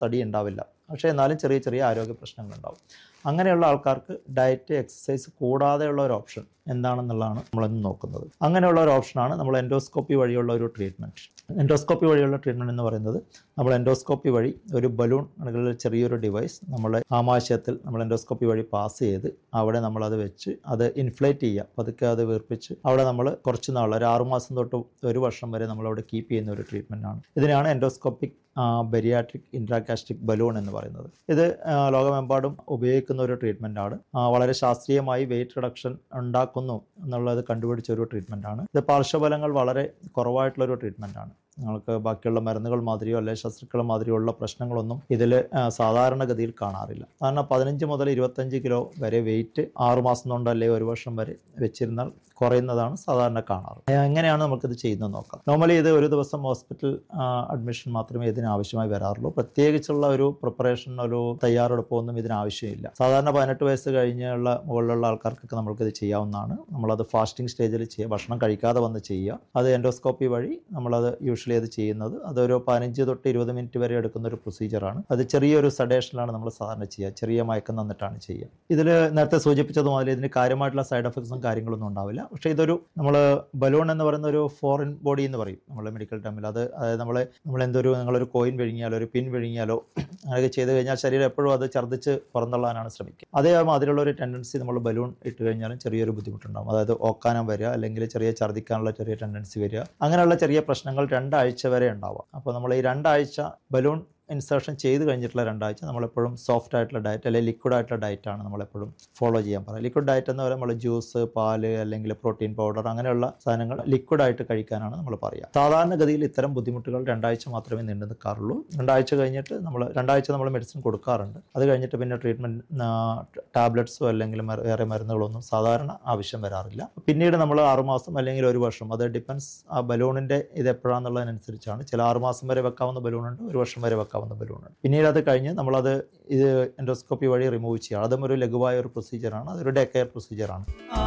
തടി ഉണ്ടാവില്ല പക്ഷേ എന്നാലും ചെറിയ ചെറിയ ആരോഗ്യ പ്രശ്നങ്ങൾ ഉണ്ടാവും അങ്ങനെയുള്ള ആൾക്കാർക്ക് ഡയറ്റ് എക്സസൈസ് കൂടാതെയുള്ള ഒരു ഓപ്ഷൻ എന്താണെന്നുള്ളതാണ് നമ്മളിന്ന് നോക്കുന്നത് അങ്ങനെയുള്ള ഒരു ഓപ്ഷനാണ് നമ്മൾ എൻഡോസ്കോപ്പി വഴിയുള്ള ഒരു ട്രീറ്റ്മെൻറ്റ് എൻഡോസ്കോപ്പി വഴിയുള്ള ട്രീറ്റ്മെൻറ്റ് എന്ന് പറയുന്നത് നമ്മൾ എൻഡോസ്കോപ്പി വഴി ഒരു ബലൂൺ അല്ലെങ്കിൽ ചെറിയൊരു ഡിവൈസ് നമ്മളെ ആമാശയത്തിൽ നമ്മൾ എൻഡോസ്കോപ്പി വഴി പാസ് ചെയ്ത് അവിടെ നമ്മളത് വെച്ച് അത് ഇൻഫ്ലേറ്റ് ചെയ്യുക പതുക്കെ അത് വീർപ്പിച്ച് അവിടെ നമ്മൾ കുറച്ച് നാൾ ഒരു ആറുമാസം തൊട്ട് ഒരു വർഷം വരെ നമ്മളവിടെ കീപ്പ് ചെയ്യുന്ന ഒരു ട്രീറ്റ്മെൻ്റ് ആണ് ഇതിനാണ് എൻഡോസ്കോപ്പിക് ബെരിയാട്രിക് ഇൻട്രാകാസ്റ്റിക് ബലൂൺ എന്ന് പറയുന്നത് ഇത് ആ, ലോകമെമ്പാടും ഉപയോഗിക്കുന്ന ഒരു ട്രീറ്റ്മെൻ്റ് ആണ് ആ, വളരെ ശാസ്ത്രീയമായി വെയിറ്റ് റിഡക്ഷൻ ഉണ്ടാക്കുന്നു എന്നുള്ളത് കണ്ടുപിടിച്ച ഒരു ട്രീറ്റ്മെൻ്റ് ആണ് ഇത് പാർശ്വഫലങ്ങൾ വളരെ കുറവായിട്ടുള്ള ഒരു ട്രീറ്റ്മെൻ്റ് ആണ് നിങ്ങൾക്ക് ബാക്കിയുള്ള മരുന്നുകൾ മാതിരിയോ അല്ലെങ്കിൽ ശസ്ത്രക്രിയ മാതിരിയോ ഉള്ള പ്രശ്നങ്ങളൊന്നും ഇതിൽ സാധാരണഗതിയിൽ കാണാറില്ല കാരണം പതിനഞ്ച് മുതൽ ഇരുപത്തഞ്ച് കിലോ വരെ വെയിറ്റ് ആറുമാസം കൊണ്ട് അല്ലെങ്കിൽ ഒരു വർഷം വരെ വെച്ചിരുന്നാൽ കുറയുന്നതാണ് സാധാരണ കാണാറ് ഏ, എങ്ങനെയാണ് നമുക്കിത് ചെയ്യുന്നത് നോക്കാം നോർമലി ഇത് ഒരു ദിവസം ഹോസ്പിറ്റൽ അഡ്മിഷൻ മാത്രമേ ഇതിന് ആവശ്യമായി വരാറുള്ളൂ പ്രത്യേകിച്ചുള്ള ഒരു പ്രിപ്പറേഷൻ ഒരു തയ്യാറെടുപ്പൊന്നും ഇതിന് ആവശ്യമില്ല സാധാരണ പതിനെട്ട് വയസ്സ് കഴിഞ്ഞുള്ള മുകളിലുള്ള ആൾക്കാർക്കൊക്കെ നമ്മൾക്കിത് ചെയ്യാവുന്നതാണ് നമ്മളത് ഫാസ്റ്റിംഗ് സ്റ്റേജിൽ ചെയ്യുക ഭക്ഷണം കഴിക്കാതെ വന്ന് ചെയ്യുക അത് എൻഡോസ്കോപ്പി വഴി നമ്മളത് യൂഷ്വലി അത് ചെയ്യുന്നത് അതൊരു പതിനഞ്ച് തൊട്ട് ഇരുപത് മിനിറ്റ് വരെ എടുക്കുന്ന ഒരു പ്രൊസീജിയറാണ് അത് ചെറിയൊരു സഡേഷനിലാണ് നമ്മൾ സാധാരണ ചെയ്യുക ചെറിയ മയക്കം തന്നിട്ടാണ് ചെയ്യുക ഇതിൽ നേരത്തെ സൂചിപ്പിച്ചതുപോലെ ഇതിന് കാര്യമായിട്ടുള്ള സൈഡ് എഫക്ട്സും കാര്യങ്ങളൊന്നും ഉണ്ടാവില്ല പക്ഷേ ഇതൊരു നമ്മൾ ബലൂൺ എന്ന് പറയുന്ന ഒരു ഫോറിൻ ബോഡി എന്ന് പറയും നമ്മൾ മെഡിക്കൽ ടൈമിൽ അത് അതായത് നമ്മൾ നമ്മൾ എന്തൊരു നിങ്ങളൊരു കോയിൻ വിഴുങ്ങിയാലോ ഒരു പിൻ വിഴുങ്ങിയാലോ അങ്ങനെയൊക്കെ ചെയ്ത് കഴിഞ്ഞാൽ ശരീരം എപ്പോഴും അത് ഛർദ്ദിച്ച് പുറന്തള്ളാനാണ് ശ്രമിക്കുക അതേ അതിലുള്ള ഒരു ടെൻഡൻസി നമ്മൾ ബലൂൺ ഇട്ട് കഴിഞ്ഞാലും ചെറിയൊരു ബുദ്ധിമുട്ടുണ്ടാകും അതായത് ഓക്കാനം വരിക അല്ലെങ്കിൽ ചെറിയ ഛർദ്ദിക്കാനുള്ള ചെറിയ ടെൻഡൻസി വരിക അങ്ങനെയുള്ള ചെറിയ പ്രശ്നങ്ങൾ രണ്ടാഴ്ച വരെ ഉണ്ടാവാം അപ്പോൾ നമ്മൾ ഈ രണ്ടാഴ്ച ബലൂൺ ഇൻസേർഷൻ ചെയ്ത് കഴിഞ്ഞിട്ടുള്ള രണ്ടാഴ്ച നമ്മളെപ്പോഴും സോഫ്റ്റ് ആയിട്ടുള്ള ഡയറ്റ് അല്ലെങ്കിൽ ലിക്വിഡ് ആയിട്ടുള്ള ഡയറ്റാണ് നമ്മളെപ്പോഴും ഫോളോ ചെയ്യാൻ പറയുക ലിക്വിഡ് ഡയറ്റ് എന്ന് പറയുമ്പോൾ നമ്മൾ ജ്യൂസ് പാല് അല്ലെങ്കിൽ പ്രോട്ടീൻ പൗഡർ അങ്ങനെയുള്ള സാധനങ്ങൾ ലിക്വിഡ് ആയിട്ട് കഴിക്കാനാണ് നമ്മൾ പറയുക സാധാരണഗതിയിൽ ഇത്തരം ബുദ്ധിമുട്ടുകൾ രണ്ടാഴ്ച മാത്രമേ നീണ്ടു നിൽക്കാറുള്ളൂ രണ്ടാഴ്ച കഴിഞ്ഞിട്ട് നമ്മൾ രണ്ടാഴ്ച നമ്മൾ മെഡിസിൻ കൊടുക്കാറുണ്ട് അത് കഴിഞ്ഞിട്ട് പിന്നെ ട്രീറ്റ്മെൻറ്റ് ടാബ്ലറ്റ്സോ അല്ലെങ്കിൽ മര- വേറെ മരുന്നുകളൊന്നും സാധാരണ ആവശ്യം വരാറില്ല പിന്നീട് നമ്മൾ ആറുമാസം അല്ലെങ്കിൽ ഒരു വർഷം അത് ഡിപ്പെൻസ് ആ ബലൂണിൻ്റെ ഇത് എപ്പോഴാണെന്നുള്ളതിനനുസരിച്ചാണ് ചില ആറുമാസം വരെ വെക്കാവുന്ന ബലൂണുണ്ട് ഒരു വർഷം വരെ വെക്കാവുന്ന ബലൂണുണ്ട് പിന്നീട് അത് കഴിഞ്ഞ് നമ്മളത് ഇത് എൻഡോസ്കോപ്പി വഴി റിമൂവ് ചെയ്യുക അതും ഒരു ലഘുവായ ഒരു പ്രൊസീജിയറാണ് അതൊരു ഡേ കെയർ പ്രൊസീജിയറാണ്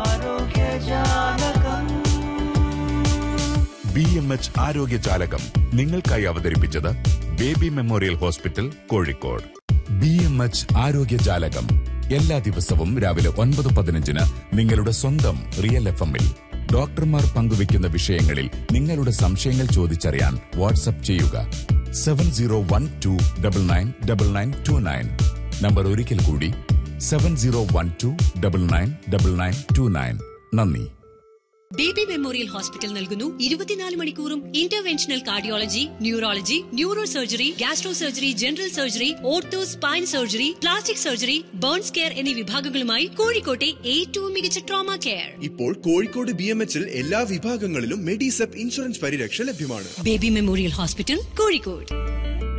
ബി എം എച്ച് ആരോഗ്യ ജാലകം നിങ്ങൾക്കായി അവതരിപ്പിച്ചത് Baby Memorial Hospital Kozhikode B M H ആരോഗ്യ ജാലകം എല്ലാ ദിവസവും രാവിലെ ഒൻപത് പതിനഞ്ചിന് നിങ്ങളുടെ സ്വന്തം റിയൽ എഫ് എമ്മിൽ ഡോക്ടർമാർ പങ്കുവയ്ക്കുന്ന വിഷയങ്ങളിൽ നിങ്ങളുടെ സംശയങ്ങൾ ചോദിച്ചറിയാൻ വാട്സപ്പ് ചെയ്യുക seven zero one two double nine double nine two nine number ഒരിക്കൽ കൂടി seven zero one two double nine double nine two nine നന്ദി ബേബി മെമ്മോറിയൽ ഹോസ്പിറ്റൽ നൽകുന്നു ഇരുപത്തിനാല് മണിക്കൂറും interventional cardiology neurology neuro surgery gastro surgery general surgery ortho spine surgery plastic surgery burns care എന്നീ വിഭാഗങ്ങളുമായി കോഴിക്കോട്ടെ ഏറ്റവും മികച്ച ട്രോമ കെയർ ഇപ്പോൾ കോഴിക്കോട് ബി എം എച്ചിൽ എല്ലാ വിഭാഗങ്ങളിലും മെഡിസെപ്പ് ഇൻഷുറൻസ് പരിരക്ഷ ലഭ്യമാണ് ബേബി മെമ്മോറിയൽ ഹോസ്പിറ്റൽ കോഴിക്കോട്